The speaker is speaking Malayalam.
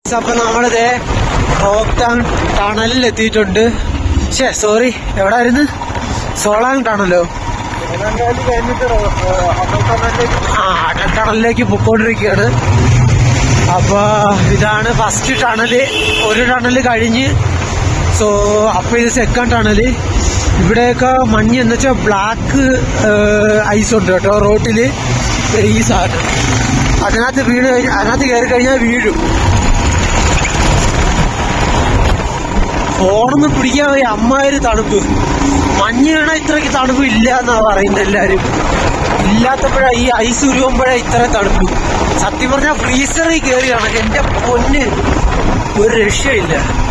അപ്പൊ നമ്മളിത് റോക്ടാങ് ടണലിൽ എത്തിയിട്ടുണ്ട് ഷേ സോറി എവിടായിരുന്നു സോളാങ് ടണലോ ആ അടൽ ടണലിലേക്ക് പൊക്കോണ്ടിരിക്കുകയാണ് അപ്പൊ ഇതാണ് ഫസ്റ്റ് ടണല് ഒരു ടണല് കഴിഞ്ഞ് സോ അപ്പൊ ഇത് സെക്കൻഡ് ടണല് ഇവിടെയൊക്കെ മഞ്ഞ് എന്ന് വെച്ചാൽ ബ്ലാക്ക് ഐസ് ഉണ്ട് കേട്ടോ റോട്ടില് ഈ സാധനം അതിനകത്ത് വീണ് കഴിഞ്ഞ അതിനകത്ത് കയറി കഴിഞ്ഞാൽ വീഴും ഫോണൊന്നും പിടിക്കാൻ വയ്യ അമ്മാതിരി തണുപ്പ് മഞ്ഞ് വീണ ഇത്രയ്ക്ക് തണുപ്പ് ഇല്ല എന്നാ പറയുന്നത് എല്ലാരും ഇല്ലാത്തപ്പോഴാ ഈ ഐസ് ഉരുവുമ്പോഴാ ഇത്ര തണുപ്പ് സത്യം പറഞ്ഞാൽ ഫ്രീസറിൽ കയറിയാണ് എന്റെ പൊന്ന് ഒരു രക്ഷയില്ല